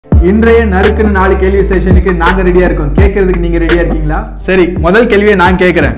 இன்றைய நறுக்குன்னு நாலு கேள்வி செஷனுக்கு நாங்க ரெடியா இருக்கோம் கேட்கறதுக்கு நீங்க ரெடியா இருக்கீங்களா சரி முதல் கேள்வியை நான் கேட்கறேன்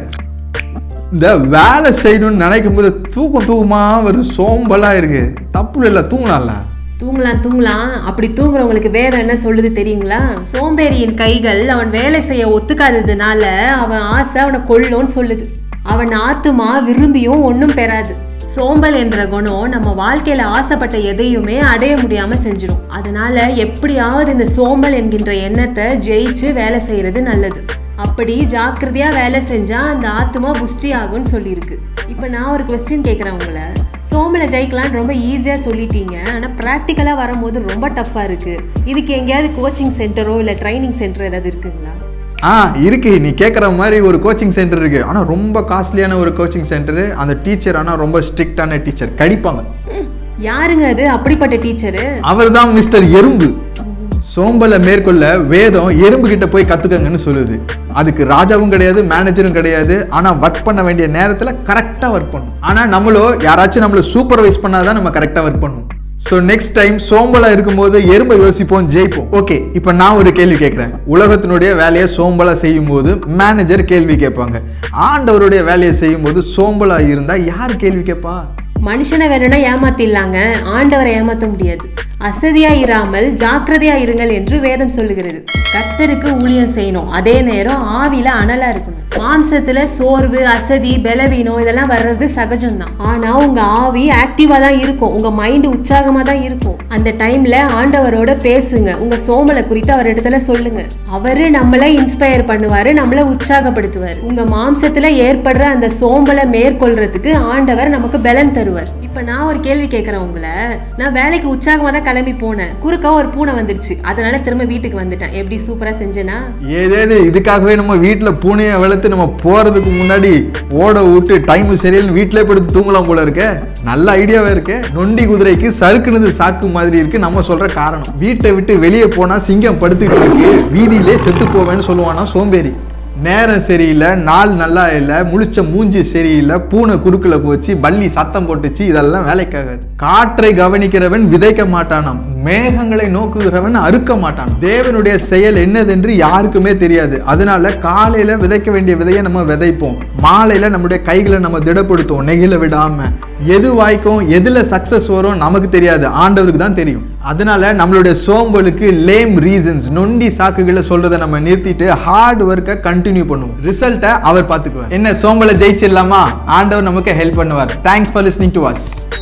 இந்த வேலை செய்யணும்னு நினைக்கும் போது தூக்கம் தூக்கமா வருது சோம்பலா இருக்கு தப்பு இல்லை தூங்கலாம்ல தூங்கலாம் தூங்கலாம் அப்படி தூங்குறவங்களுக்கு வேதம் என்ன சொல்லுது தெரியுங்களா சோம்பேறியின் கைகள் அவன் வேலை செய்ய ஒத்துக்காததுனால அவன் ஆசை அவனை கொல்லும்னு சொல்லுது அவன் ஆத்துமா விரும்பியும் ஒன்றும் பெறாது சோம்பல் என்ற குணம் நம்ம வாழ்க்கையில ஆசைப்பட்ட எதையுமே அடைய முடியாம செஞ்சிடும் அதனால எப்படியாவது இந்த சோம்பல் என்கின்ற எண்ணத்தை ஜெயிச்சு வேலை செய்யறது நல்லது அப்படி ஜாக்கிரதையா வேலை செஞ்சா அந்த ஆத்மா புஷ்டி ஆகும்னு சொல்லியிருக்கு இப்போ நான் ஒரு கொஸ்டின் கேட்குறேன் உங்களை சோம்பலை ஜெயிக்கலாம்னு ரொம்ப ஈஸியாக சொல்லிட்டீங்க ஆனால் ப்ராக்டிக்கலாக வரும்போது ரொம்ப டஃப்பாக இருக்குது இதுக்கு எங்கேயாவது கோச்சிங் சென்டரோ இல்லை ட்ரைனிங் சென்டர் ஏதாவது இருக்குங்களா ஆ இருக்கு நீ கேட்குற மாதிரி ஒரு கோச்சிங் சென்டர் இருக்கு ஆனால் ரொம்ப காஸ்ட்லியான ஒரு கோச்சிங் சென்டர் அந்த டீச்சர் ஆனால் ரொம்ப ஸ்ட்ரிக்டான டீச்சர் கடிப்பாங்க ம், யாருங்க அது அப்படிப்பட்ட டீச்சரு அவர் தான் மிஸ்டர் எறும்பு சோம்பலை மேற்கொள்ள வேதம் எறும்பு கிட்ட போய் கத்துக்கங்கன்னு சொல்லுது அதுக்கு ராஜாவும் கிடையாது மேனேஜரும் கிடையாது ஆனா ஒர்க் பண்ண வேண்டிய நேரத்துல கரெக்டா ஒர்க் பண்ணும் ஆனா நம்மளோ யாராச்சும் நம்மள சூப்பர்வைஸ் பண்ணாதான் நம்ம கரெக்டா ஒர்க் பண்ணும் ஸோ நெக்ஸ்ட் டைம் சோம்பலா இருக்கும்போது எறும்பை யோசிப்போம் ஜெயிப்போம் ஓகே இப்போ நான் ஒரு கேள்வி கேட்குறேன் உலகத்தினுடைய வேலையை சோம்பலா செய்யும் போது மேனேஜர் கேள்வி கேட்பாங்க ஆண்டவருடைய வேலையை செய்யும் போது சோம்பலா இருந்தா யார் கேள்வி கேட்பா மனுஷனை வேணும்னா ஏமாத்திடலாங்க ஆண்டவரை ஏமாத்த முடியாது அசதியா இராமல் ஜாக்கிரதையா இருங்கள் என்று வேதம் சொல்லுகிறது கர்த்தருக்கு ஊழியம் செய்யணும் அதே நேரம் ஆவியில அனலா இருக்கணும் மாம்சத்துல சோர்வு அசதி பலவீனம் இதெல்லாம் வர்றது சகஜம்தான் ஆனா உங்க ஆவி ஆக்டிவா தான் இருக்கும் உங்க மைண்ட் உற்சாகமா தான் இருக்கும் அந்த டைம்ல ஆண்டவரோட பேசுங்க உங்க சோமலை குறித்து அவர் இடத்துல சொல்லுங்க அவரு நம்மளை இன்ஸ்பயர் பண்ணுவாரு நம்மளை உற்சாகப்படுத்துவார் உங்க மாம்சத்துல ஏற்படுற அந்த சோம்பலை மேற்கொள்றதுக்கு ஆண்டவர் நமக்கு பலன் தருவார் இப்ப நான் ஒரு கேள்வி கேட்கறேன் உங்களை நான் வேலைக்கு உற்சாகமா தான் கிளம்பி போனேன் குறுக்கா ஒரு பூனை வந்துருச்சு அதனால திரும்ப வீட்டுக்கு வந்துட்டேன் எப்படி சூப்பரா செஞ்சேனா ஏதேது இதுக்காகவே நம்ம வீட்டில் பூனையை வளர்த்து நம்ம போகிறதுக்கு முன்னாடி ஓட விட்டு டைம் சரியில்லைன்னு வீட்டிலே படுத்து தூங்கலாம் போல இருக்க நல்ல ஐடியாவே இருக்கு நொண்டி குதிரைக்கு சறுக்குனது சாக்கு மாதிரி இருக்கு நம்ம சொல்ற காரணம் வீட்டை விட்டு வெளியே போனா சிங்கம் படுத்துக்கிட்டு இருக்கு வீதியிலே செத்து போவேன்னு சொல்லுவானா சோம்பேறி நேரம் சரியில்லை நாள் நல்லா இல்லை முழிச்ச மூஞ்சி சரியில்லை பூனை குறுக்குல போச்சு பள்ளி சத்தம் போட்டுச்சு இதெல்லாம் வேலைக்காகாது காற்றை கவனிக்கிறவன் விதைக்க மாட்டானாம் மேகங்களை நோக்குகிறவன் அறுக்க மாட்டான் தேவனுடைய செயல் என்னதென்று யாருக்குமே தெரியாது அதனால காலையில விதைக்க வேண்டிய விதையை நம்ம விதைப்போம் மாலையில நம்முடைய கைகளை நம்ம திடப்படுத்துவோம் நெகிழ விடாம எது வாய்க்கும் எதுல சக்சஸ் வரும் நமக்கு தெரியாது ஆண்டவருக்கு தான் தெரியும் அதனால நம்மளுடைய சோம்பலுக்கு லேம் ரீசன்ஸ் நொண்டி சாக்குகளை சொல்றதை நம்ம நிறுத்திட்டு ஹார்ட் ஒர்க்கை கண்டினியூ பண்ணுவோம் ரிசல்ட்டை அவர் பார்த்துக்குவார் என்ன சோம்பலை ஜெயிச்சிடலாமா ஆண்டவர் நமக்கு ஹெல்ப் பண்ணுவார் thanks for listening to as